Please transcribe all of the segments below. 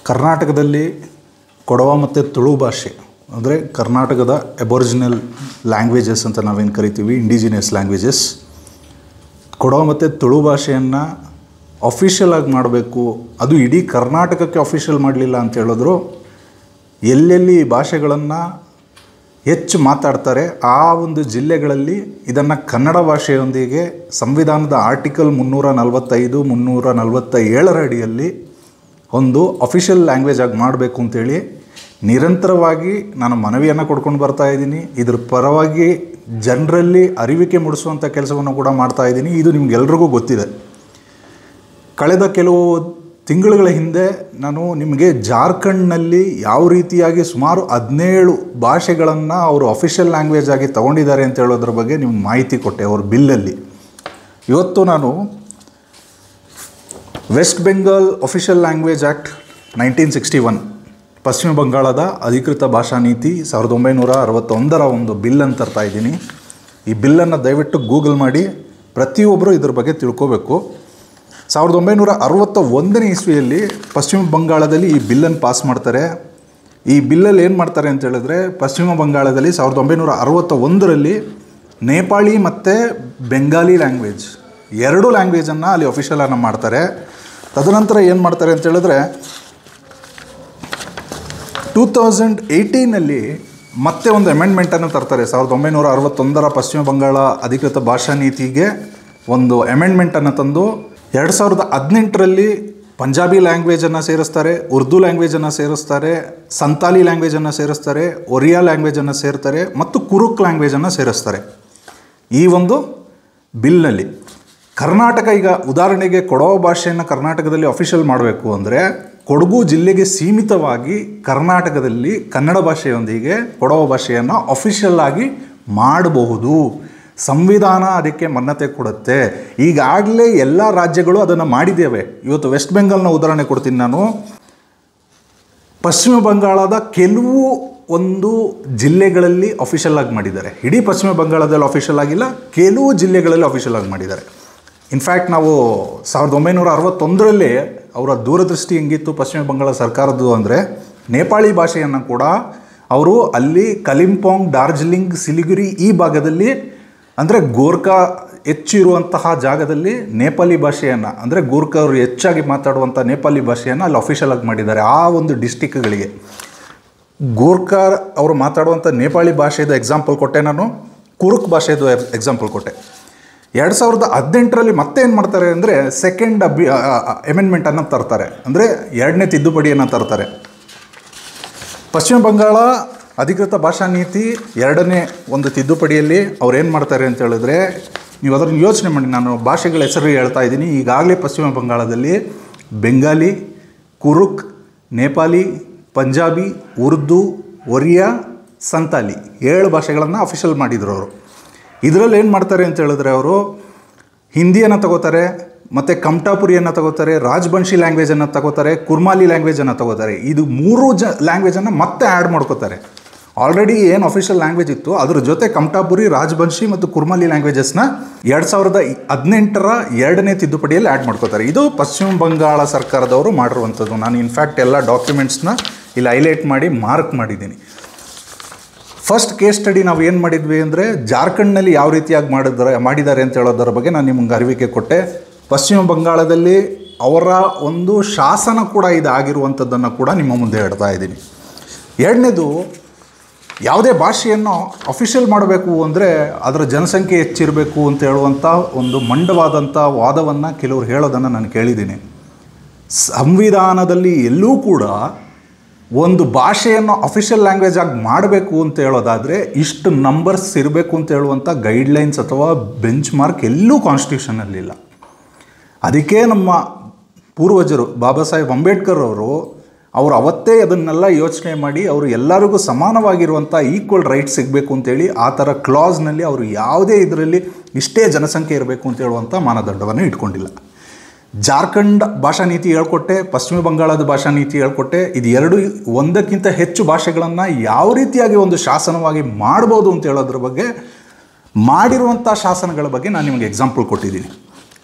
ಕರ್ನಾಟಕದಲ್ಲಿ ಕೊಡವ ಮತ್ತು ತುಳು ಭಾಷೆ ಅಂದರೆ ಕರ್ನಾಟಕದ ಎಬೊರಿಜಿನಲ್ ಲ್ಯಾಂಗ್ವೇಜಸ್ ಅಂತ ನಾವೇನು ಕರಿತೀವಿ ಇಂಡಿಜಿನಿಯಸ್ ಲ್ಯಾಂಗ್ವೇಜಸ್ ಕೊಡವ ಮತ್ತು ತುಳು ಭಾಷೆಯನ್ನು ಅಫಿಷಿಯಲ್ ಆಗಿ ಮಾಡಬೇಕು ಅದು ಇಡೀ ಕರ್ನಾಟಕಕ್ಕೆ ಅಫಿಷಿಯಲ್ ಮಾಡಲಿಲ್ಲ ಅಂತ ಹೇಳಿದ್ರು ಎಲ್ಲೆಲ್ಲಿ ಈ ಭಾಷೆಗಳನ್ನು ಹೆಚ್ಚು ಮಾತಾಡ್ತಾರೆ ಆ ಒಂದು ಜಿಲ್ಲೆಗಳಲ್ಲಿ ಇದನ್ನು ಕನ್ನಡ ಭಾಷೆಯೊಂದಿಗೆ ಸಂವಿಧಾನದ ಆರ್ಟಿಕಲ್ ಮುನ್ನೂರ ನಲವತ್ತೈದು ಮುನ್ನೂರ ನಲವತ್ತ ಏಳರ ಅಡಿಯಲ್ಲಿ ಒಂದು ಅಫಿಷಿಯಲ್ ಲ್ಯಾಂಗ್ವೇಜ್ ಆಗಿ ಮಾಡಬೇಕು ಅಂತೇಳಿ ನಿರಂತರವಾಗಿ ನಾನು ಮನವಿಯನ್ನು ಕೊಡ್ಕೊಂಡು ಬರ್ತಾ ಇದ್ದೀನಿ ಇದ್ರ ಪರವಾಗಿ ಜನರಲ್ಲಿ ಅರಿವಿಕೆ ಮೂಡಿಸುವಂಥ ಕೆಲಸವನ್ನು ಕೂಡ ಮಾಡ್ತಾ ಇದ್ದೀನಿ ಇದು ನಿಮ್ಗೆಲ್ರಿಗೂ ಗೊತ್ತಿದೆ ಕಳೆದ ಕೆಲವು ತಿಂಗಳುಗಳ ಹಿಂದೆ ನಾನು ನಿಮಗೆ ಜಾರ್ಖಂಡ್ನಲ್ಲಿ ಯಾವ ರೀತಿಯಾಗಿ ಸುಮಾರು ಹದಿನೇಳು ಭಾಷೆಗಳನ್ನು ಅವರು ಅಫಿಷಿಯಲ್ ಲ್ಯಾಂಗ್ವೇಜ್ ಆಗಿ ತಗೊಂಡಿದ್ದಾರೆ ಅಂತ ಹೇಳೋದ್ರ ಬಗ್ಗೆ ನಿಮ್ಗೆ ಮಾಹಿತಿ ಕೊಟ್ಟೆ ಅವ್ರ ಬಿಲ್ಲಲ್ಲಿ ಇವತ್ತು ನಾನು West Bengal official language act nineteen sixty one ಪಶ್ಚಿಮ ಬಂಗಾಳದ ಅಧಿಕೃತ ಭಾಷಾ ನೀತಿ ಸಾವಿರದ ಒಂಬೈನೂರ ಅರವತ್ತೊಂದರ ಒಂದು ಬಿಲ್ಲನ್ನು ತರ್ತಾ ಇದ್ದೀನಿ ಈ ಬಿಲ್ಲನ್ನು ದಯವಿಟ್ಟು ಗೂಗಲ್ ಮಾಡಿ ಪ್ರತಿಯೊಬ್ಬರು ಇದ್ರ ಬಗ್ಗೆ ತಿಳ್ಕೋಬೇಕು ಸಾವಿರದ ಒಂಬೈನೂರ ಅರವತ್ತ ಒಂದನೇ ಇಸ್ವಿಯಲ್ಲಿ ಪಶ್ಚಿಮ ಬಂಗಾಳದಲ್ಲಿ ಈ ಬಿಲ್ಲನ್ನು ಪಾಸ್ ಮಾಡ್ತಾರೆ ಈ ಬಿಲ್ಲಲ್ಲಿ ಏನು ಮಾಡ್ತಾರೆ ಅಂತ ಹೇಳಿದ್ರೆ ಪಶ್ಚಿಮ ಬಂಗಾಳದಲ್ಲಿ ಸಾವಿರದ ಒಂಬೈನೂರ ಅರವತ್ತ ಒಂದರಲ್ಲಿ ನೇಪಾಳಿ ಮತ್ತು ಬೆಂಗಾಲಿ ಲ್ಯಾಂಗ್ವೇಜ್ ಎರಡು ಲ್ಯಾಂಗ್ವೇಜನ್ನು ಅಲ್ಲಿ ಅಫಿಷಿಯಲನ್ನು ಮಾಡ್ತಾರೆ ತದನಂತರ ಏನು ಮಾಡ್ತಾರೆ ಅಂತ ಹೇಳಿದ್ರೆ ಟೂ ತೌಸಂಡ್ ಏಯ್ಟೀನಲ್ಲಿ ಮತ್ತೆ ಒಂದು ಅಮೆಂಡ್ಮೆಂಟನ್ನು ತರ್ತಾರೆ ಸಾವಿರದ ಒಂಬೈನೂರ ಅರವತ್ತೊಂದರ ಪಶ್ಚಿಮ ಬಂಗಾಳ ಅಧಿಕೃತ ಭಾಷಾ ನೀತಿಗೆ ಒಂದು ಅಮೆಂಡ್ಮೆಂಟನ್ನು ತಂದು ಎರಡು ಸಾವಿರದ ಹದಿನೆಂಟರಲ್ಲಿ ಪಂಜಾಬಿ ಲ್ಯಾಂಗ್ವೇಜನ್ನು ಸೇರಿಸ್ತಾರೆ ಉರ್ದು ಲ್ಯಾಂಗ್ವೇಜನ್ನು ಸೇರಿಸ್ತಾರೆ ಸಂತಾಲಿ ಲ್ಯಾಂಗ್ವೇಜನ್ನು ಸೇರಿಸ್ತಾರೆ ಒರಿಯಾ ಲ್ಯಾಂಗ್ವೇಜನ್ನು ಸೇರ್ತಾರೆ ಮತ್ತು ಕುರುಕ್ ಲ್ಯಾಂಗ್ವೇಜನ್ನು ಸೇರಿಸ್ತಾರೆ ಈ ಒಂದು ಬಿಲ್ನಲ್ಲಿ ಕರ್ನಾಟಕ ಈಗ ಉದಾಹರಣೆಗೆ ಕೊಡವ ಭಾಷೆಯನ್ನು ಕರ್ನಾಟಕದಲ್ಲಿ ಅಫಿಷಿಯಲ್ ಮಾಡಬೇಕು ಅಂದರೆ ಕೊಡಗು ಜಿಲ್ಲೆಗೆ ಸೀಮಿತವಾಗಿ ಕರ್ನಾಟಕದಲ್ಲಿ ಕನ್ನಡ ಭಾಷೆಯೊಂದಿಗೆ ಕೊಡವ ಭಾಷೆಯನ್ನು ಅಫಿಷಿಯಲ್ ಆಗಿ ಮಾಡಬಹುದು ಸಂವಿಧಾನ ಅದಕ್ಕೆ ಮಾನ್ಯತೆ ಕೊಡುತ್ತೆ ಈಗಾಗಲೇ ಎಲ್ಲ ರಾಜ್ಯಗಳು ಅದನ್ನು ಮಾಡಿದ್ದೇವೆ ಇವತ್ತು ವೆಸ್ಟ್ ಬೆಂಗಾಲ್ನ ಉದಾಹರಣೆ ಕೊಡ್ತೀನಿ ನಾನು ಪಶ್ಚಿಮ ಬಂಗಾಳದ ಕೆಲವು ಒಂದು ಜಿಲ್ಲೆಗಳಲ್ಲಿ ಅಫಿಷಿಯಲ್ ಆಗಿ ಮಾಡಿದ್ದಾರೆ ಇಡೀ ಪಶ್ಚಿಮ ಬಂಗಾಳದಲ್ಲಿ ಅಫಿಷಿಯಲ್ ಆಗಿಲ್ಲ ಕೆಲವು ಜಿಲ್ಲೆಗಳಲ್ಲಿ ಅಫಿಷಿಯಲ್ ಆಗಿ ಮಾಡಿದ್ದಾರೆ ಇನ್ಫ್ಯಾಕ್ಟ್ ನಾವು ಸಾವಿರದ ಒಂಬೈನೂರ ಅರವತ್ತೊಂದರಲ್ಲಿ ಅವರ ದೂರದೃಷ್ಟಿ ಹೆಂಗಿತ್ತು ಪಶ್ಚಿಮ ಬಂಗಾಳ ಸರ್ಕಾರದ್ದು ಅಂದರೆ ನೇಪಾಳಿ ಭಾಷೆಯನ್ನು ಕೂಡ ಅವರು ಅಲ್ಲಿ ಕಲಿಂಪಾಂಗ್ ಡಾರ್ಜಿಲಿಂಗ್ ಸಿಲಿಗುರಿ ಈ ಭಾಗದಲ್ಲಿ ಅಂದರೆ ಗೋರ್ಖಾ ಹೆಚ್ಚು ಇರುವಂತಹ ಜಾಗದಲ್ಲಿ ನೇಪಾಳಿ ಭಾಷೆಯನ್ನು ಅಂದರೆ ಗೋರ್ಖಾ ಅವರು ಹೆಚ್ಚಾಗಿ ಮಾತಾಡುವಂಥ ನೇಪಾಳಿ ಭಾಷೆಯನ್ನು ಅಲ್ಲಿ ಅಫಿಷಿಯಲ್ ಆಗಿ ಮಾಡಿದ್ದಾರೆ ಆ ಒಂದು ಡಿಸ್ಟಿಕ್ಗಳಿಗೆ ಗೋರ್ಖಾ ಅವರು ಮಾತಾಡುವಂಥ ನೇಪಾಳಿ ಭಾಷೆದು ಎಕ್ಸಾಂಪಲ್ ಕೊಟ್ಟೆ ನಾನು ಕುರುಕ್ ಭಾಷೆದು ಎಕ್ಸಾಂಪಲ್ ಕೊಟ್ಟೆ ಎರಡು ಸಾವಿರದ ಹದಿನೆಂಟರಲ್ಲಿ ಮತ್ತೆ ಏನು ಮಾಡ್ತಾರೆ ಅಂದರೆ ಸೆಕೆಂಡ್ ಅಬಿ ಅಮೆಂಡ್ಮೆಂಟನ್ನು ತರ್ತಾರೆ ಅಂದರೆ ಎರಡನೇ ತಿದ್ದುಪಡಿಯನ್ನು ತರ್ತಾರೆ ಪಶ್ಚಿಮ ಬಂಗಾಳ ಅಧಿಕೃತ ಭಾಷಾ ನೀತಿ ಎರಡನೇ ಒಂದು ತಿದ್ದುಪಡಿಯಲ್ಲಿ ಅವ್ರು ಏನು ಮಾಡ್ತಾರೆ ಅಂತ ಹೇಳಿದ್ರೆ ನೀವು ಅದನ್ನು ಯೋಚನೆ ಮಾಡಿ ನಾನು ಭಾಷೆಗಳ ಹೆಸರು ಹೇಳ್ತಾ ಇದ್ದೀನಿ ಈಗಾಗಲೇ ಪಶ್ಚಿಮ ಬಂಗಾಳದಲ್ಲಿ ಬೆಂಗಾಲಿ ಕುರುಕ್ ನೇಪಾಲಿ ಪಂಜಾಬಿ ಉರ್ದು ಒರಿಯಾ ಸಂತಾಲಿ ಏಳು ಭಾಷೆಗಳನ್ನು ಅಫಿಷಿಯಲ್ ಮಾಡಿದ್ರು ಅವರು ಇದರಲ್ಲಿ ಏನು ಮಾಡ್ತಾರೆ ಅಂತ ಹೇಳಿದ್ರೆ ಅವರು ಹಿಂದಿಯನ್ನು ತಗೋತಾರೆ ಮತ್ತು ಕಮ್ಟಾಪುರಿಯನ್ನು ತಗೋತಾರೆ ರಾಜ್ಬಂಶಿ ಲ್ಯಾಂಗ್ವೇಜನ್ನು ತಗೋತಾರೆ ಕುರ್ಮಾಲಿ ಲ್ಯಾಂಗ್ವೇಜನ್ನು ತಗೋತಾರೆ ಇದು ಮೂರು ಜ ಲ್ಯಾಂಗ್ವೇಜನ್ನು ಮತ್ತೆ ಆ್ಯಡ್ ಮಾಡ್ಕೋತಾರೆ ಆಲ್ರೆಡಿ ಏನು ಅಫಿಷಿಯಲ್ ಲ್ಯಾಂಗ್ವೇಜ್ ಇತ್ತು ಅದ್ರ ಜೊತೆ ಕಮ್ಟಾಪುರಿ ರಾಜ್ಬಂಶಿ ಮತ್ತು ಕುರ್ಮಾಲಿ ಲ್ಯಾಂಗ್ವೇಜಸ್ನ ಎರಡು ಸಾವಿರದ ಹದಿನೆಂಟರ ಎರಡನೇ ತಿದ್ದುಪಡಿಯಲ್ಲಿ ಆ್ಯಡ್ ಮಾಡ್ಕೋತಾರೆ ಇದು ಪಶ್ಚಿಮ ಬಂಗಾಳ ಸರ್ಕಾರದವರು ಮಾಡಿರುವಂಥದ್ದು ನಾನು ಇನ್ಫ್ಯಾಕ್ಟ್ ಎಲ್ಲ ಡಾಕ್ಯುಮೆಂಟ್ಸ್ನ ಇಲ್ಲಿ ಹೈಲೈಟ್ ಮಾಡಿ ಮಾರ್ಕ್ ಮಾಡಿದ್ದೀನಿ ಫಸ್ಟ್ ಕೇಸ್ ಸ್ಟಡಿ ನಾವು ಏನು ಮಾಡಿದ್ವಿ ಅಂದರೆ ಜಾರ್ಖಂಡ್ನಲ್ಲಿ ಯಾವ ರೀತಿಯಾಗಿ ಮಾಡಿದ್ದಾರೆ ಮಾಡಿದ್ದಾರೆ ಅಂತ ಹೇಳೋದರ ಬಗ್ಗೆ ನಾನು ನಿಮ್ಗೆ ಅರಿವಿಕೆ ಕೊಟ್ಟೆ ಪಶ್ಚಿಮ ಬಂಗಾಳದಲ್ಲಿ ಅವರ ಒಂದು ಶಾಸನ ಕೂಡ ಇದಾಗಿರುವಂಥದ್ದನ್ನು ಕೂಡ ನಿಮ್ಮ ಮುಂದೆ ಹೇಳ್ತಾ ಇದ್ದೀನಿ ಎರಡನೇದು ಯಾವುದೇ ಭಾಷೆಯನ್ನು ಅಫಿಷಿಯಲ್ ಮಾಡಬೇಕು ಅಂದರೆ ಅದರ ಜನಸಂಖ್ಯೆ ಹೆಚ್ಚಿರಬೇಕು ಅಂತ ಹೇಳುವಂಥ ಒಂದು ಮಂಡವಾದಂಥ ವಾದವನ್ನು ಕೆಲವರು ಹೇಳೋದನ್ನು ನಾನು ಕೇಳಿದ್ದೀನಿ ಸಂವಿಧಾನದಲ್ಲಿ ಎಲ್ಲೂ ಕೂಡ ಒಂದು ಭಾಷೆಯನ್ನು ಅಫಿಷಿಯಲ್ ಲ್ಯಾಂಗ್ವೇಜ್ ಆಗಿ ಮಾಡಬೇಕು ಅಂತ ಹೇಳೋದಾದರೆ ಇಷ್ಟು ನಂಬರ್ಸ್ ಇರಬೇಕು ಅಂತ ಹೇಳುವಂಥ ಗೈಡ್ಲೈನ್ಸ್ ಅಥವಾ ಬೆಂಚ್ ಮಾರ್ಕ್ ಎಲ್ಲೂ ಕಾನ್ಸ್ಟಿಟ್ಯೂಷನಲ್ಲಿಲ್ಲ ಅದಕ್ಕೆ ನಮ್ಮ ಪೂರ್ವಜರು ಬಾಬಾ ಸಾಹೇಬ್ ಅಂಬೇಡ್ಕರ್ ಅವರು ಅವರು ಅವತ್ತೇ ಅದನ್ನೆಲ್ಲ ಯೋಚನೆ ಮಾಡಿ ಅವರು ಎಲ್ಲರಿಗೂ ಸಮಾನವಾಗಿರುವಂಥ ಈಕ್ವಲ್ ರೈಟ್ ಸಿಗಬೇಕು ಅಂತೇಳಿ ಆ ಥರ ಕ್ಲಾಸ್ನಲ್ಲಿ ಅವರು ಯಾವುದೇ ಇದರಲ್ಲಿ ಇಷ್ಟೇ ಜನಸಂಖ್ಯೆ ಇರಬೇಕು ಅಂತ ಹೇಳುವಂಥ ಮಾನದಂಡವನ್ನು ಇಟ್ಕೊಂಡಿಲ್ಲ ಜಾರ್ಖಂಡ್ ಭಾಷಾ ನೀತಿ ಹೇಳ್ಕೊಟ್ಟೆ ಪಶ್ಚಿಮ ಬಂಗಾಳದ ಭಾಷಾ ನೀತಿ ಹೇಳ್ಕೊಟ್ಟೆ ಇದು ಎರಡು ಒಂದಕ್ಕಿಂತ ಹೆಚ್ಚು ಭಾಷೆಗಳನ್ನು ಯಾವ ರೀತಿಯಾಗಿ ಒಂದು ಶಾಸನವಾಗಿ ಮಾಡ್ಬೋದು ಅಂತ ಹೇಳೋದ್ರ ಬಗ್ಗೆ ಮಾಡಿರುವಂಥ ಶಾಸನಗಳ ಬಗ್ಗೆ ನಾನು ನಿಮಗೆ ಎಕ್ಸಾಂಪಲ್ ಕೊಟ್ಟಿದ್ದೀನಿ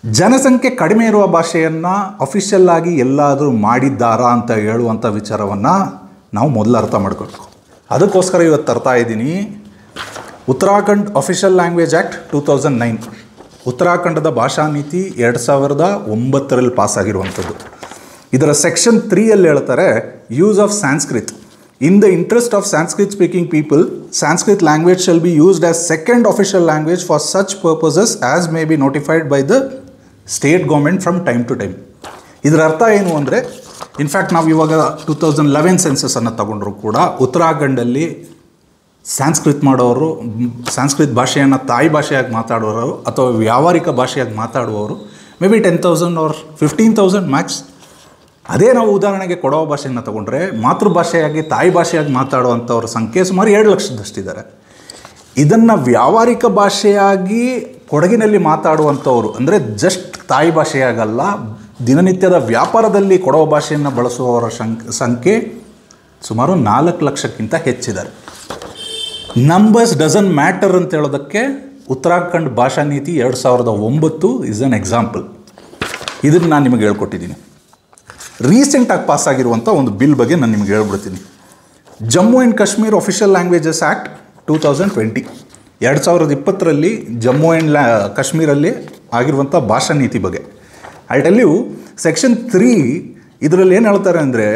ಜನಸಂಖ್ಯೆ ಕಡಿಮೆ ಇರುವ ಭಾಷೆಯನ್ನು ಅಫಿಷಿಯಲ್ ಆಗಿ ಎಲ್ಲಾದರೂ ಮಾಡಿದ್ದಾರಾ ಅಂತ ಹೇಳುವಂಥ ವಿಚಾರವನ್ನು ನಾವು ಮೊದಲು ಅರ್ಥ ಮಾಡ್ಕೊಳ್ಬೇಕು ಅದಕ್ಕೋಸ್ಕರ ಇವತ್ತು ತರ್ತಾ ಇದ್ದೀನಿ Uttarakhand official language act two thousand nine ಉತ್ತರಾಖಂಡದ ಭಾಷಾ ನೀತಿ ಎರಡು ಸಾವಿರದ ಒಂಬತ್ತರಲ್ಲಿ ಪಾಸಾಗಿರುವಂಥದ್ದು ಇದರ ಸೆಕ್ಷನ್ ತ್ರೀಯಲ್ಲಿ ಹೇಳ್ತಾರೆ use of Sanskrit in the interest of Sanskrit speaking people Sanskrit language shall be used as second official language for such purposes as may be notified by the state government from time to time ಇದರ ಅರ್ಥ ಏನು ಅಂದರೆ in fact ನಾವು ಇವಾಗ two thousand eleven ಸೆನ್ಸಸನ್ನು ತಗೊಂಡ್ರು ಕೂಡ ಉತ್ತರಾಖಂಡಲ್ಲಿ ಸಂಸ್ಕೃತ್ ಮಾಡೋರು ಮ್, ಸಂಸ್ಕೃತ್ ಭಾಷೆಯನ್ನು ತಾಯಿ ಭಾಷೆಯಾಗಿ ಮಾತಾಡೋರು ಅಥವಾ ವ್ಯಾವಹಾರಿಕ ಭಾಷೆಯಾಗಿ ಮಾತಾಡುವವರು may be ten thousand or fifteen thousand max ಅದೇ ನಾವು ಉದಾಹರಣೆಗೆ ಕೊಡವ ಭಾಷೆಯನ್ನು ತಗೊಂಡ್ರೆ ಮಾತೃಭಾಷೆಯಾಗಿ ತಾಯಿ ಭಾಷೆಯಾಗಿ ಮಾತಾಡುವಂಥವ್ರ ಸಂಖ್ಯೆ ಸುಮಾರು ಎರಡು ಲಕ್ಷದಷ್ಟಿದ್ದಾರೆ ಇದನ್ನು ವ್ಯಾವಹಾರಿಕ ಭಾಷೆಯಾಗಿ ಕೊಡಗಿನಲ್ಲಿ ಮಾತಾಡುವಂಥವ್ರು ಅಂದರೆ ಜಸ್ಟ್ ತಾಯಿ ಭಾಷೆಯಾಗಲ್ಲ ದಿನನಿತ್ಯದ ವ್ಯಾಪಾರದಲ್ಲಿ ಕೊಡವ ಭಾಷೆಯನ್ನು ಬಳಸುವವರ ಶಂಕ್ ಸಂಖ್ಯೆ ಸುಮಾರು ನಾಲ್ಕು ಲಕ್ಷಕ್ಕಿಂತ ಹೆಚ್ಚಿದ್ದಾರೆ ನಂಬರ್ಸ್ ಡಸನ್ ಮ್ಯಾಟರ್ ಅಂತ ಹೇಳೋದಕ್ಕೆ ಉತ್ತರಾಖಂಡ್ ಭಾಷಾ ನೀತಿ ಎರಡು ಸಾವಿರದ ಒಂಬತ್ತು ಇಸ್ ಅನ್ ಎಕ್ಸಾಂಪಲ್ ಇದನ್ನು ನಾನು ನಿಮಗೆ ಹೇಳ್ಕೊಟ್ಟಿದ್ದೀನಿ ರೀಸೆಂಟಾಗಿ ಪಾಸ್ ಆಗಿರುವಂಥ ಒಂದು ಬಿಲ್ ಬಗ್ಗೆ ನಾನು ನಿಮಗೆ ಹೇಳ್ಬಿಡ್ತೀನಿ Jammu and Kashmir official languages act two thousand twenty ಎರಡು ಸಾವಿರದ ಇಪ್ಪತ್ತರಲ್ಲಿ ಜಮ್ಮು ಆ್ಯಂಡ್ ಲ್ಯಾ ಕಾಶ್ಮೀರಲ್ಲಿ ಆಗಿರುವಂಥ ಭಾಷಾ ನೀತಿ ಬಗ್ಗೆ I tell you section three ಇದರಲ್ಲಿ ಏನು ಹೇಳ್ತಾರೆ ಅಂದರೆ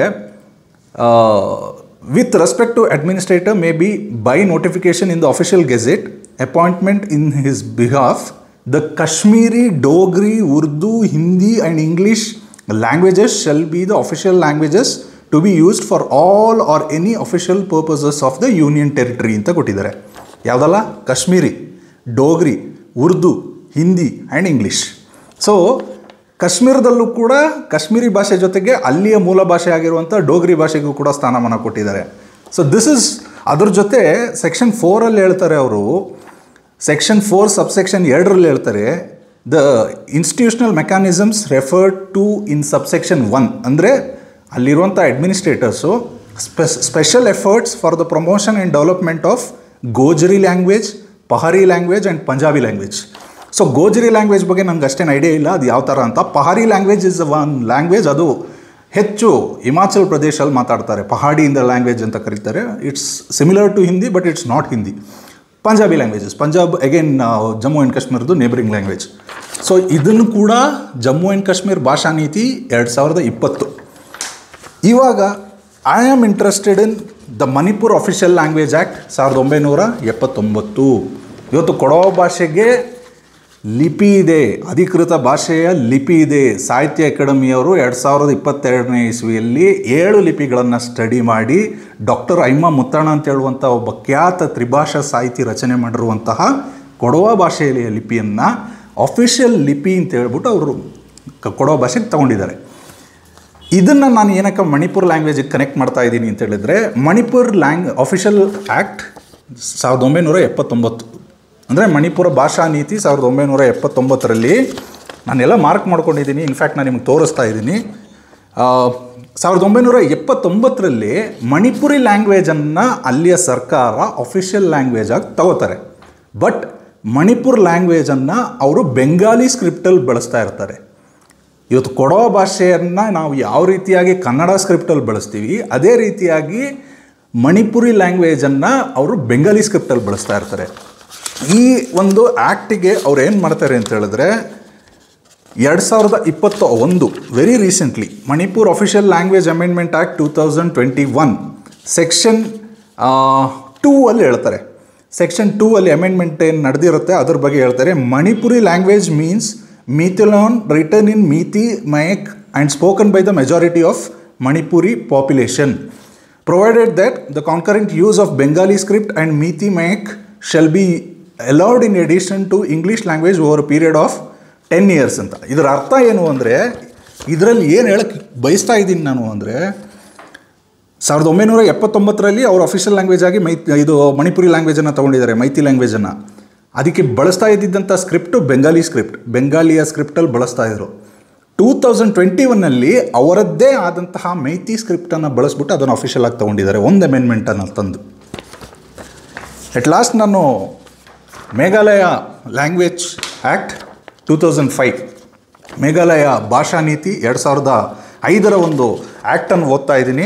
with respect to administrator may be by notification in the official gazette appointment in his behalf the Kashmiri Dogri Urdu Hindi and English languages shall be the official languages to be used for all or any official purposes of the union territory ಅಂತ ಕೊಟ್ಟಿದ್ದಾರೆ ಯಾವುದಲ್ಲ Kashmiri Dogri Urdu Hindi and English so ಕಾಶ್ಮೀರದಲ್ಲೂ ಕೂಡ ಕಾಶ್ಮೀರಿ ಭಾಷೆ ಜೊತೆಗೆ ಅಲ್ಲಿಯ ಮೂಲ ಭಾಷೆ ಆಗಿರುವಂಥ ಡೋಗ್ರಿ ಭಾಷೆಗೂ ಕೂಡ ಸ್ಥಾನಮಾನ ಕೊಟ್ಟಿದ್ದಾರೆ ಸೊ ದಿಸ್ ಇಸ್ ಅದ್ರ ಜೊತೆ ಸೆಕ್ಷನ್ ಫೋರಲ್ಲಿ ಹೇಳ್ತಾರೆ ಅವರು ಸೆಕ್ಷನ್ ಫೋರ್ ಸಬ್ಸೆಕ್ಷನ್ ಎರಡರಲ್ಲಿ ಹೇಳ್ತಾರೆ the institutional mechanisms referred to in subsection one ಅಂದರೆ ಅಲ್ಲಿರುವಂಥ ಅಡ್ಮಿನಿಸ್ಟ್ರೇಟರ್ಸು ಸ್ಪೆಸ್ special efforts for the promotion and development of Gojri language Pahari language and Punjabi language so Gojri language ಬಗ್ಗೆ ನಂಗೆ ಅಷ್ಟೇನು ಐಡಿಯಾ ಇಲ್ಲ ಅದು ಯಾವ ಥರ ಅಂತ Pahari language is one language ಅದು ಹೆಚ್ಚು ಹಿಮಾಚಲ್ ಪ್ರದೇಶಲ್ಲಿ ಮಾತಾಡ್ತಾರೆ ಪಹಾಡಿ ಇನ್ ದ ಲ್ಯಾಂಗ್ವೇಜ್ ಅಂತ ಕರೀತಾರೆ it's similar to Hindi but it's not Hindi Punjabi languages Punjab again Jammu and ಕಾಶ್ಮೀರದ್ದು ನೇಬರಿಂಗ್ ಲ್ಯಾಂಗ್ವೇಜ್ ಸೊ ಇದನ್ನು ಕೂಡ ಜಮ್ಮು ಆ್ಯಂಡ್ ಕಾಶ್ಮೀರ್ ಭಾಷಾ ನೀತಿ ಎರಡು ಸಾವಿರದ ಇಪ್ಪತ್ತು ಇವಾಗ I am interested in the Manipur official language act ಸಾವಿರದ ಒಂಬೈನೂರ ಎಪ್ಪತ್ತೊಂಬತ್ತು ಇವತ್ತು ಕೊಡವ ಭಾಷೆಗೆ ಲಿಪಿ ಇದೆ ಅಧಿಕೃತ ಭಾಷೆಯ ಲಿಪಿ ಇದೆ ಸಾಹಿತ್ಯ ಅಕಾಡೆಮಿಯವರು ಎರಡು ಸಾವಿರದ ಇಪ್ಪತ್ತೆರಡನೇ ಇಸ್ವಿಯಲ್ಲಿ ಏಳು ಲಿಪಿಗಳನ್ನು ಸ್ಟಡಿ ಮಾಡಿ ಡಾಕ್ಟರ್ ಐಮ ಮುತ್ತಣ್ಣ ಅಂತ ಹೇಳುವಂಥ ಒಬ್ಬ ಖ್ಯಾತ ತ್ರಿಭಾಷಾ ಸಾಹಿತಿ ರಚನೆ ಮಾಡಿರುವಂತಹ ಕೊಡವ ಭಾಷೆಯ ಲಿಪಿಯನ್ನು ಅಫಿಷಿಯಲ್ ಲಿಪಿ ಅಂತ ಹೇಳ್ಬಿಟ್ಟು ಅವರು ಕ- ಕೊಡವ ಭಾಷೆಗೆ ತಗೊಂಡಿದ್ದಾರೆ ಇದನ್ನು ನಾನು ಏನಕ್ಕೆ ಮಣಿಪುರ್ ಲ್ಯಾಂಗ್ವೇಜಿಗೆ ಕನೆಕ್ಟ್ ಮಾಡ್ತಾ ಇದ್ದೀನಿ ಅಂತ ಹೇಳಿದ್ರೆ ಮಣಿಪುರ್ ಲ್ಯಾಂಗ್ ಅಫಿಷಿಯಲ್ ಆ್ಯಕ್ಟ್ ಸಾವಿರದ ಒಂಬೈನೂರ ಎಪ್ಪತ್ತೊಂಬತ್ತು ಅಂದರೆ ಮಣಿಪುರ ಭಾಷಾ ನೀತಿ ಸಾವಿರದ ಒಂಬೈನೂರ ಎಪ್ಪತ್ತೊಂಬತ್ತರಲ್ಲಿ ನಾನೆಲ್ಲ ಮಾರ್ಕ್ ಮಾಡ್ಕೊಂಡಿದ್ದೀನಿ ಇನ್ಫ್ಯಾಕ್ಟ್ ನಾನು ನಿಮ್ಗೆ ತೋರಿಸ್ತಾ ಇದ್ದೀನಿ ಆ, ಸಾವಿರದ ಒಂಬೈನೂರ ಎಪ್ಪತ್ತೊಂಬತ್ತರಲ್ಲಿ ಮಣಿಪುರಿ ಲ್ಯಾಂಗ್ವೇಜನ್ನು ಅಲ್ಲಿಯ ಸರ್ಕಾರ ಅಫಿಷಿಯಲ್ ಲ್ಯಾಂಗ್ವೇಜ್ ಆಗಿ ತಗೋತಾರೆ ಬಟ್ ಮಣಿಪುರ್ ಲ್ಯಾಂಗ್ವೇಜನ್ನು ಅವರು ಬೆಂಗಾಲಿ ಸ್ಕ್ರಿಪ್ಟಲ್ಲಿ ಬಳಸ್ತಾ ಇರ್ತಾರೆ ಇವತ್ತು ಕೊಡೋ ಭಾಷೆಯನ್ನು ನಾವು ಯಾವ ರೀತಿಯಾಗಿ ಕನ್ನಡ ಸ್ಕ್ರಿಪ್ಟಲ್ಲಿ ಬಳಸ್ತೀವಿ ಅದೇ ರೀತಿಯಾಗಿ ಮಣಿಪುರಿ ಲ್ಯಾಂಗ್ವೇಜನ್ನು ಅವರು ಬೆಂಗಾಲಿ ಸ್ಕ್ರಿಪ್ಟಲ್ಲಿ ಬಳಸ್ತಾ ಇರ್ತಾರೆ ಈ ಒಂದು ಆ್ಯಕ್ಟಿಗೆ ಅವ್ರು ಏನು ಮಾಡ್ತಾರೆ ಅಂತ ಹೇಳಿದ್ರೆ ಎರಡು ಸಾವಿರದ ಇಪ್ಪತ್ತ ಒಂದು very recently Manipur official language amendment act two thousand twenty one section two ಅಲ್ಲಿ ಹೇಳ್ತಾರೆ ಸೆಕ್ಷನ್ ಟೂ ಅಲ್ಲಿ ಅಮೆಂಡ್ಮೆಂಟ್ ಏನು ನಡೆದಿರುತ್ತೆ ಅದ್ರ ಬಗ್ಗೆ ಹೇಳ್ತಾರೆ Manipuri language means Meeteilon written in Meetei Mayek and spoken by the majority of Manipuri population provided that the concurrent use of Bengali script and Methi Mayak shall be allowed in addition to English language over a period of ten years ಅಂತ ಇದರ ಅರ್ಥ ಏನು ಅಂದರೆ ಇದರಲ್ಲಿ ಏನು ಹೇಳಕ್ಕೆ ಬಯಸ್ತಾ ಇದ್ದೀನಿ ನಾನು ಅಂದರೆ ಸಾವಿರದ ಒಂಬೈನೂರ ಎಪ್ಪತ್ತೊಂಬತ್ತರಲ್ಲಿ ಅವರು ಅಫಿಷಿಯಲ್ ಲ್ಯಾಂಗ್ವೇಜ್ ಆಗಿ ಮೈ ಇದು ಮಣಿಪುರಿ ಲ್ಯಾಂಗ್ವೇಜನ್ನು ತೊಗೊಂಡಿದ್ದಾರೆ ಮೈತಿ ಲ್ಯಾಂಗ್ವೇಜನ್ನು ಅದಕ್ಕೆ ಬಳಸ್ತಾ ಇದ್ದಿದ್ದಂಥ ಸ್ಕ್ರಿಪ್ಟು ಬೆಂಗಾಲಿ ಸ್ಕ್ರಿಪ್ಟ್ ಬೆಂಗಾಲಿಯ ಸ್ಕ್ರಿಪ್ಟಲ್ಲಿ ಬಳಸ್ತಾ ಇದ್ರು ಟೂ ತೌಸಂಡ್ ಟ್ವೆಂಟಿ ಒನ್ನಲ್ಲಿ ಅವರದ್ದೇ ಆದಂತಹ ಮೈತಿ ಸ್ಕ್ರಿಪ್ಟನ್ನು ಬಳಸ್ಬಿಟ್ಟು ಅದನ್ನು ಅಫಿಷಿಯಲ್ ಆಗಿ ತೊಗೊಂಡಿದ್ದಾರೆ ಒಂದು ಅಮೆಂಡ್ಮೆಂಟನ್ನು ತಂದು ಎಟ್ ಲಾಸ್ಟ್ ನಾನು Meghalaya language act two thousand five Meghalaya ಭಾಷಾ ನೀತಿ ಎರಡು ಸಾವಿರದ ಐದರ ಒಂದು ಆ್ಯಕ್ಟನ್ನು ಓದ್ತಾ ಇದ್ದೀನಿ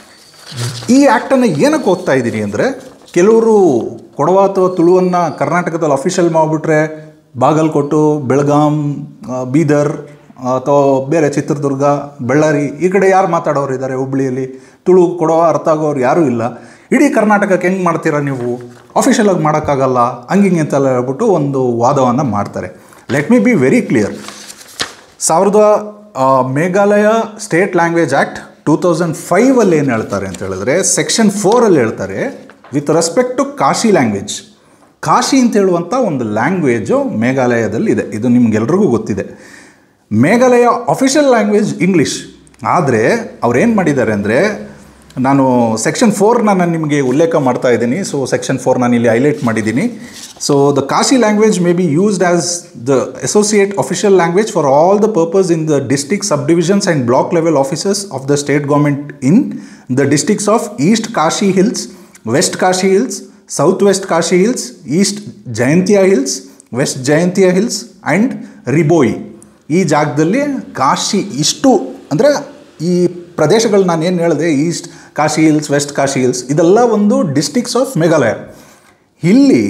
ಈ ಆ್ಯಕ್ಟನ್ನು ಏನಕ್ಕೆ ಓದ್ತಾ ಇದ್ದೀನಿ ಅಂದರೆ ಕೆಲವರು ಕೊಡವ ಅಥವಾ ತುಳುವನ್ನು ಕರ್ನಾಟಕದಲ್ಲಿ ಅಫಿಷಿಯಲ್ ಮಾಡಿಬಿಟ್ರೆ ಬಾಗಲಕೋಟು ಬೆಳಗಾಂ ಆ, ಬೀದರ್ ಅಥವಾ ಬೇರೆ ಚಿತ್ರದುರ್ಗ ಬಳ್ಳಾರಿ ಈ ಕಡೆ ಯಾರು ಮಾತಾಡೋರು ಇದ್ದಾರೆ ಹುಬ್ಳಿಯಲ್ಲಿ ತುಳು ಕೊಡವ ಅರ್ಥ ಆಗೋರು ಯಾರೂ ಇಲ್ಲ ಇಡೀ ಕರ್ನಾಟಕಕ್ಕೆ ಹೆಂಗೆ ಮಾಡ್ತೀರಾ ನೀವು ಅಫಿಷಿಯಲ್ ಆಗಿ ಮಾಡೋಕ್ಕಾಗಲ್ಲ ಹಂಗಿಂಗೆ ಅಂತೆಲ್ಲ ಹೇಳ್ಬಿಟ್ಟು ಒಂದು ವಾದವನ್ನು ಮಾಡ್ತಾರೆ let me be very clear ಸಾವಿರದ ಆ, Meghalaya state language act two thousand ಫೈವಲ್ಲಿ ಏನು ಹೇಳ್ತಾರೆ ಅಂತ ಹೇಳಿದ್ರೆ ಸೆಕ್ಷನ್ ಫೋರಲ್ಲಿ ಹೇಳ್ತಾರೆ with respect to Khasi language Khasi ಅಂತ ಹೇಳುವಂಥ ಒಂದು ಲ್ಯಾಂಗ್ವೇಜು ಮೇಘಾಲಯದಲ್ಲಿ ಇದೆ ಇದು ನಿಮ್ಗೆಲ್ರಿಗೂ ಗೊತ್ತಿದೆ ಮೇಘಾಲಯ ಅಫಿಷಿಯಲ್ ಲ್ಯಾಂಗ್ವೇಜ್ ಇಂಗ್ಲೀಷ್ ಆದರೆ ಅವ್ರೇನು ಮಾಡಿದ್ದಾರೆ ಅಂದರೆ ನಾನು ಸೆಕ್ಷನ್ ಫೋರ್ನ ನಾನು ನಿಮಗೆ ಉಲ್ಲೇಖ ಮಾಡ್ತಾ ಇದ್ದೀನಿ ಸೊ ಸೆಕ್ಷನ್ ಫೋರ್ ನಾನು ಇಲ್ಲಿ ಹೈಲೈಟ್ ಮಾಡಿದ್ದೀನಿ so the Khasi language may be used as the associate official language for all the purpose in the district subdivisions and block level offices of the state government in the districts of East Khasi Hills West Khasi Hills South West Khasi Hills East Jaintia Hills West Jaintia Hills and Ri Bhoi ಈ ಜಾಗದಲ್ಲಿ ಕಾಶಿ ಇಷ್ಟು ಅಂದರೆ ಈ ಪ್ರದೇಶಗಳು ನಾನು ಏನು ಹೇಳಿದೆ East Khasi Hills West Khasi Hills ಇದೆಲ್ಲ ಒಂದು ಡಿಸ್ಟಿಕ್ಸ್ ಆಫ್ ಮೇಘಾಲಯ ಇಲ್ಲಿ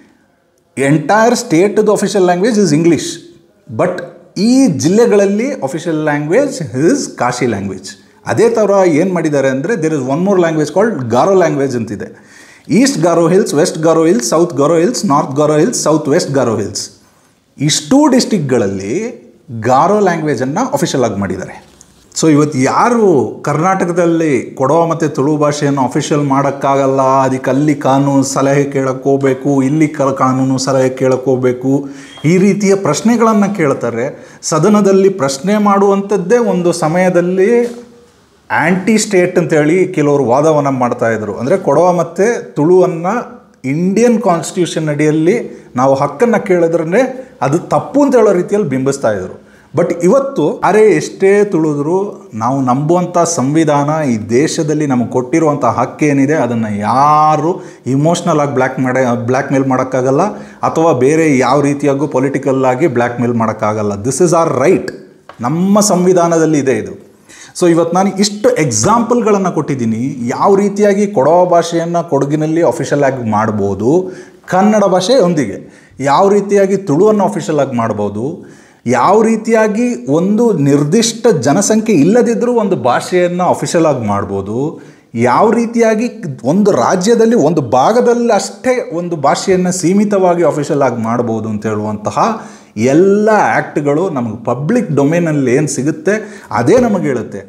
ಎಂಟೈರ್ ಸ್ಟೇಟ್ದು official language is English but ಈ ಜಿಲ್ಲೆಗಳಲ್ಲಿ official language is Khasi language ಅದೇ ಥರ ಏನು ಮಾಡಿದ್ದಾರೆ ಅಂದರೆ there is one more language called Garo language ಅಂತಿದೆ East Garo Hills West Garo Hills South Garo Hills North Garo Hills South West Garo Hills ಇಷ್ಟೂ ಡಿಸ್ಟಿಕ್ಗಳಲ್ಲಿ ಗಾರೋ ಲ್ಯಾಂಗ್ವೇಜನ್ನು ಅಫಿಷಿಯಲ್ ಆಗಿ ಮಾಡಿದ್ದಾರೆ ಸೊ ಇವತ್ತು ಯಾರು ಕರ್ನಾಟಕದಲ್ಲಿ ಕೊಡವ ಮತ್ತು ತುಳು ಭಾಷೆಯನ್ನು ಅಫಿಷಿಯಲ್ ಮಾಡೋಕ್ಕಾಗಲ್ಲ ಅದಕ್ಕೆ ಅಲ್ಲಿ ಕಾನೂನು ಸಲಹೆ ಕೇಳಕ್ಕೆ ಹೋಗ್ಬೇಕು ಇಲ್ಲಿ ಕ ಕಾನೂನು ಸಲಹೆ ಕೇಳಕ್ಕೆ ಹೋಗ್ಬೇಕು ಈ ರೀತಿಯ ಪ್ರಶ್ನೆಗಳನ್ನು ಕೇಳ್ತಾರೆ ಸದನದಲ್ಲಿ ಪ್ರಶ್ನೆ ಮಾಡುವಂಥದ್ದೇ ಒಂದು ಸಮಯದಲ್ಲಿ ಆ್ಯಂಟಿ ಸ್ಟೇಟ್ ಅಂತೇಳಿ ಕೆಲವರು ವಾದವನ್ನು ಮಾಡ್ತಾಯಿದ್ರು ಅಂದರೆ ಕೊಡವ ಮತ್ತು ತುಳುವನ್ನು ಇಂಡಿಯನ್ ಕಾನ್ಸ್ಟಿಟ್ಯೂಷನ್ ಅಡಿಯಲ್ಲಿ ನಾವು ಹಕ್ಕನ್ನು ಕೇಳಿದ್ರೆ ಅದು ತಪ್ಪು ಅಂತ ಹೇಳೋ ರೀತಿಯಲ್ಲಿ ಬಿಂಬಿಸ್ತಾ ಇದ್ರು ಬಟ್ ಇವತ್ತು ಅರೆ ಎಷ್ಟೇ ತುಳಿದ್ರು ನಾವು ನಂಬುವಂಥ ಸಂವಿಧಾನ ಈ ದೇಶದಲ್ಲಿ ನಮಗೆ ಕೊಟ್ಟಿರುವಂಥ ಹಕ್ಕೇನಿದೆ ಅದನ್ನು ಯಾರು ಇಮೋಷ್ನಲ್ ಆಗಿ ಬ್ಲ್ಯಾಕ್ ಮಾಡ ಬ್ಲ್ಯಾಕ್ ಮೇಲ್ ಮಾಡೋಕ್ಕಾಗಲ್ಲ ಅಥವಾ ಬೇರೆ ಯಾವ ರೀತಿಯಾಗೂ ಪೊಲಿಟಿಕಲ್ ಆಗಿ ಬ್ಲ್ಯಾಕ್ ಮೇಲ್ ಮಾಡೋಕ್ಕಾಗಲ್ಲ ದಿಸ್ ಇಸ್ ಆರ್ ರೈಟ್ ನಮ್ಮ ಸಂವಿಧಾನದಲ್ಲಿ ಇದೆ ಇದು ಸೊ ಇವತ್ತು ನಾನು ಇಷ್ಟು ಎಕ್ಸಾಂಪಲ್ಗಳನ್ನು ಕೊಟ್ಟಿದ್ದೀನಿ ಯಾವ ರೀತಿಯಾಗಿ ಕೊಡವ ಭಾಷೆಯನ್ನು ಕೊಡಗಿನಲ್ಲಿ ಅಫಿಷಿಯಲ್ ಆಗಿ ಮಾಡ್ಬೋದು ಕನ್ನಡ ಭಾಷೆಯೊಂದಿಗೆ ಯಾವ ರೀತಿಯಾಗಿ ತುಳುವನ್ನು ಅಫಿಷಿಯಲ್ ಆಗಿ ಮಾಡ್ಬೋದು ಯಾವ ರೀತಿಯಾಗಿ ಒಂದು ನಿರ್ದಿಷ್ಟ ಜನಸಂಖ್ಯೆ ಇಲ್ಲದಿದ್ದರೂ ಒಂದು ಭಾಷೆಯನ್ನು ಅಫಿಷಿಯಲ್ ಆಗಿ ಮಾಡ್ಬೋದು ಯಾವ ರೀತಿಯಾಗಿ ಒಂದು ರಾಜ್ಯದಲ್ಲಿ ಒಂದು ಭಾಗದಲ್ಲಿ ಅಷ್ಟೇ ಒಂದು ಭಾಷೆಯನ್ನು ಸೀಮಿತವಾಗಿ ಅಫಿಷಿಯಲ್ ಆಗಿ ಮಾಡ್ಬೋದು ಅಂತ ಹೇಳುವಂತಹ ಎಲ್ಲ ಆ್ಯಕ್ಟ್ಗಳು ನಮಗೆ ಪಬ್ಲಿಕ್ ಡೊಮೇನಲ್ಲಿ ಏನು ಸಿಗುತ್ತೆ ಅದೇ ನಮಗೆ ಹೇಳುತ್ತೆ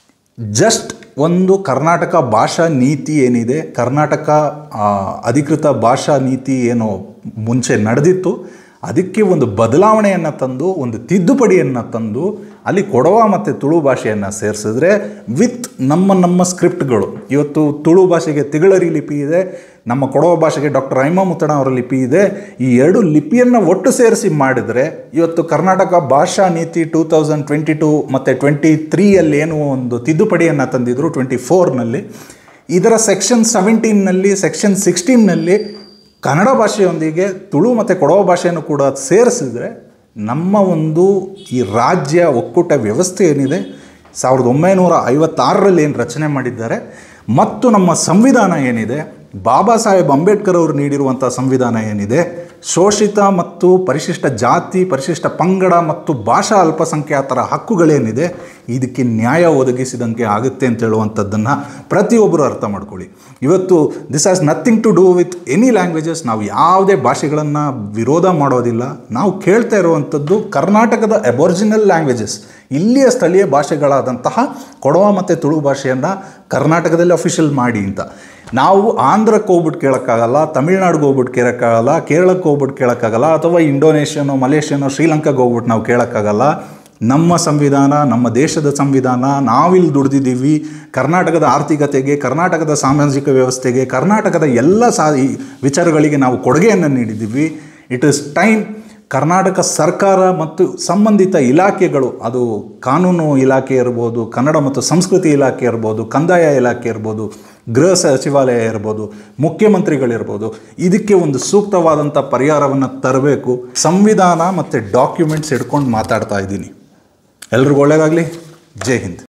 ಜಸ್ಟ್ ಒಂದು ಕರ್ನಾಟಕ ಭಾಷಾ ನೀತಿ ಏನಿದೆ ಕರ್ನಾಟಕ ಆ, ಅಧಿಕೃತ ಭಾಷಾ ನೀತಿ ಏನು ಮುಂಚೆ ನಡೆದಿತ್ತು ಅದಕ್ಕೆ ಒಂದು ಬದಲಾವಣೆಯನ್ನು ತಂದು ಒಂದು ತಿದ್ದುಪಡಿಯನ್ನು ತಂದು ಅಲ್ಲಿ ಕೊಡವ ಮತ್ತು ತುಳು ಭಾಷೆಯನ್ನು ಸೇರಿಸಿದ್ರೆ ವಿತ್ ನಮ್ಮ ನಮ್ಮ ಸ್ಕ್ರಿಪ್ಟ್ಗಳು ಇವತ್ತು ತುಳು ಭಾಷೆಗೆ ತಿಗಳರಿ ಲಿಪಿ ಇದೆ ನಮ್ಮ ಕೊಡವ ಭಾಷೆಗೆ ಡಾಕ್ಟರ್ ಐಮಾ ಮುತ್ತಣ ಅವರ ಲಿಪಿ ಇದೆ ಈ ಎರಡು ಲಿಪಿಯನ್ನು ಒಟ್ಟು ಸೇರಿಸಿ ಮಾಡಿದರೆ ಇವತ್ತು ಕರ್ನಾಟಕ ಭಾಷಾ ನೀತಿ ಟೂ ತೌಸಂಡ್ ಟ್ವೆಂಟಿ ಟೂ ಮತ್ತು ಟ್ವೆಂಟಿ ತ್ರೀಯಲ್ಲಿ ಏನು ಒಂದು ತಿದ್ದುಪಡಿಯನ್ನು ತಂದಿದ್ರು ಟ್ವೆಂಟಿ ಫೋರ್ನಲ್ಲಿ ಇದರ ಸೆಕ್ಷನ್ ಸೆವೆಂಟೀನ್ನಲ್ಲಿ ಸೆಕ್ಷನ್ ಸಿಕ್ಸ್ಟೀನ್ನಲ್ಲಿ ಕನ್ನಡ ಭಾಷೆಯೊಂದಿಗೆ ತುಳು ಮತ್ತು ಕೊಡವ ಭಾಷೆಯನ್ನು ಕೂಡ ಸೇರಿಸಿದ್ರೆ ನಮ್ಮ ಒಂದು ಈ ರಾಜ್ಯ ಒಕ್ಕೂಟ ವ್ಯವಸ್ಥೆ ಏನಿದೆ ಸಾವಿರದ ಒಂಬೈನೂರ ಐವತ್ತಾರರಲ್ಲಿ ಏನು ರಚನೆ ಮಾಡಿದ್ದಾರೆ ಮತ್ತು ನಮ್ಮ ಸಂವಿಧಾನ ಏನಿದೆ ಬಾಬಾ ಸಾಹೇಬ್ ಅಂಬೇಡ್ಕರ್ ಅವರು ನೀಡಿರುವಂಥ ಸಂವಿಧಾನ ಏನಿದೆ ಶೋಷಿತ ಮತ್ತು ಪರಿಶಿಷ್ಟ ಜಾತಿ ಪರಿಶಿಷ್ಟ ಪಂಗಡ ಮತ್ತು ಭಾಷಾ ಅಲ್ಪಸಂಖ್ಯಾತರ ಹಕ್ಕುಗಳೇನಿದೆ ಇದಕ್ಕೆ ನ್ಯಾಯ ಒದಗಿಸಿದಂಗೆ ಆಗುತ್ತೆ ಅಂತ ಹೇಳುವಂಥದ್ದನ್ನು ಪ್ರತಿಯೊಬ್ಬರು ಅರ್ಥ ಮಾಡ್ಕೊಳ್ಳಿ ಇವತ್ತು this has nothing to do with any languages ನಾವು ಯಾವುದೇ ಭಾಷೆಗಳನ್ನು ವಿರೋಧ ಮಾಡೋದಿಲ್ಲ ನಾವು ಕೇಳ್ತಾ ಇರುವಂಥದ್ದು ಕರ್ನಾಟಕದ ಅಬೊರಿಜಿನಲ್ ಲ್ಯಾಂಗ್ವೇಜಸ್ ಇಲ್ಲಿಯ ಸ್ಥಳೀಯ ಭಾಷೆಗಳಾದಂತಹ ಕೊಡವ ಮತ್ತು ತುಳು ಭಾಷೆಯನ್ನು ಕರ್ನಾಟಕದಲ್ಲಿ ಅಫಿಷಿಯಲ್ ಮಾಡಿ ಅಂತ ನಾವು ಆಂಧ್ರಕ್ಕೆ ಹೋಗ್ಬಿಟ್ಟು ಕೇಳೋಕ್ಕಾಗಲ್ಲ ತಮಿಳ್ನಾಡಿಗೆ ಹೋಗ್ಬಿಟ್ಟು ಕೇಳೋಕ್ಕಾಗಲ್ಲ ಕೇರಳಕ್ಕೆ ಹೋಗ್ಬಿಟ್ಟು ಕೇಳೋಕ್ಕಾಗಲ್ಲ ಅಥವಾ ಇಂಡೋನೇಷ್ಯನೋ ಮಲೇಷ್ಯನೋ ಶ್ರೀಲಂಕಾಗೆ ಹೋಗ್ಬಿಟ್ಟು ನಾವು ಕೇಳೋಕ್ಕಾಗಲ್ಲ ನಮ್ಮ ಸಂವಿಧಾನ ನಮ್ಮ ದೇಶದ ಸಂವಿಧಾನ ನಾವಿಲ್ಲಿ ದುಡ್ದಿದ್ದೀವಿ ಕರ್ನಾಟಕದ ಆರ್ಥಿಕತೆಗೆ ಕರ್ನಾಟಕದ ಸಾಮಾಜಿಕ ವ್ಯವಸ್ಥೆಗೆ ಕರ್ನಾಟಕದ ಎಲ್ಲ ಸಾ ಈ ವಿಚಾರಗಳಿಗೆ ನಾವು ಕೊಡುಗೆಯನ್ನು ನೀಡಿದ್ದೀವಿ ಇಟ್ ಇಸ್ ಟೈಮ್ ಕರ್ನಾಟಕ ಸರ್ಕಾರ ಮತ್ತು ಸಂಬಂಧಿತ ಇಲಾಖೆಗಳು ಅದು ಕಾನೂನು ಇಲಾಖೆ ಇರ್ಬೋದು ಕನ್ನಡ ಮತ್ತು ಸಂಸ್ಕೃತಿ ಇಲಾಖೆ ಇರ್ಬೋದು ಕಂದಾಯ ಇಲಾಖೆ ಇರ್ಬೋದು ಗೃಹ ಸಚಿವಾಲಯ ಇರ್ಬೋದು ಮುಖ್ಯಮಂತ್ರಿಗಳಿರ್ಬೋದು ಇದಕ್ಕೆ ಒಂದು ಸೂಕ್ತವಾದಂಥ ಪರಿಹಾರವನ್ನು ತರಬೇಕು ಸಂವಿಧಾನ ಮತ್ತು ಡಾಕ್ಯುಮೆಂಟ್ಸ್ ಹಿಡ್ಕೊಂಡು ಮಾತಾಡ್ತಾ ಇದ್ದೀನಿ ಎಲ್ರಿಗೂ ಒಳ್ಳೆಯದಾಗಲಿ ಜೈ ಹಿಂದ್